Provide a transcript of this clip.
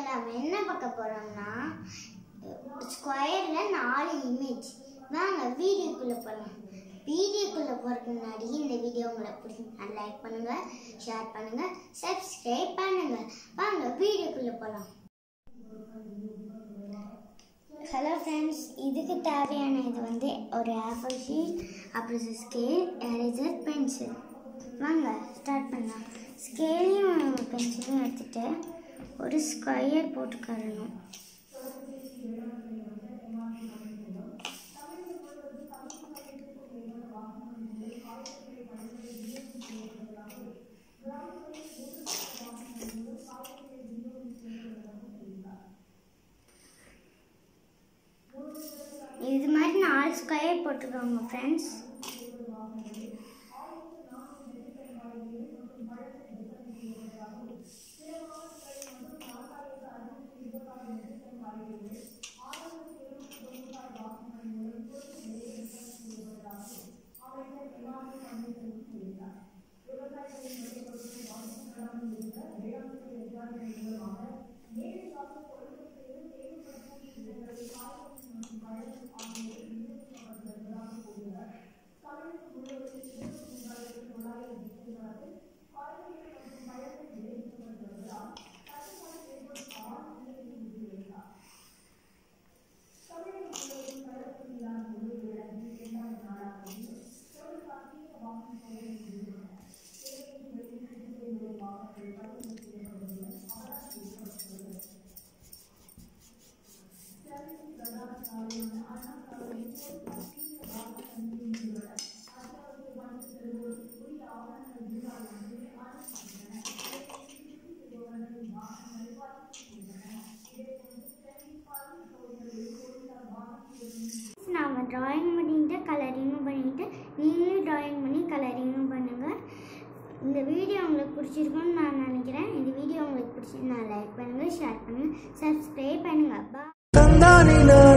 வீடியோவில் நம்ம என்ன பார்க்க போகிறோம்னா ஸ்கொயரில் நாலு இமேஜ் வாங்க வீடியோக்குள்ளே போகலாம் வீடியோக்குள்ளே போகிறதுக்கு முன்னாடி இந்த வீடியோ உங்களுக்கு பிடிச்சிருந்தா லைக் பண்ணுங்கள் ஷேர் பண்ணுங்கள் சப்ஸ்கிரைப் பண்ணுங்கள் வாங்க வீடியோக்குள்ளே போகலாம் ஹலோ ஃப்ரெண்ட்ஸ் இதுக்கு தேவையான இது வந்து ஒரு ஆஃபர் ஷீட் அப்புறம் ஸ்கேல் எரேசர் பென்சில் வாங்க ஸ்டார்ட் பண்ணலாம் ஸ்கேலையும் பென்சிலும் எடுத்துட்டு ஒரு ஸ்கொயர் போட்டுக்கறணும் இது மாதிரி நாலு ஸ்கொயர் போட்டுக்கோங்க ஃப்ரெண்ட்ஸ் நாம் ட்ராயிங் பண்ணிட்டு கலரிங்கும் பண்ணிட்டு நீங்களும் ட்ராயிங் பண்ணி கலரிங்கும் பண்ணுங்கள் இந்த வீடியோ உங்களுக்கு பிடிச்சிருக்கும்னு நான் நினைக்கிறேன் இந்த வீடியோ உங்களுக்கு பிடிச்சிருந்தா லைக் பண்ணுங்கள் ஷேர் பண்ணுங்கள் சப்ஸ்கிரைப் பண்ணுங்கள் பா தந்தானினா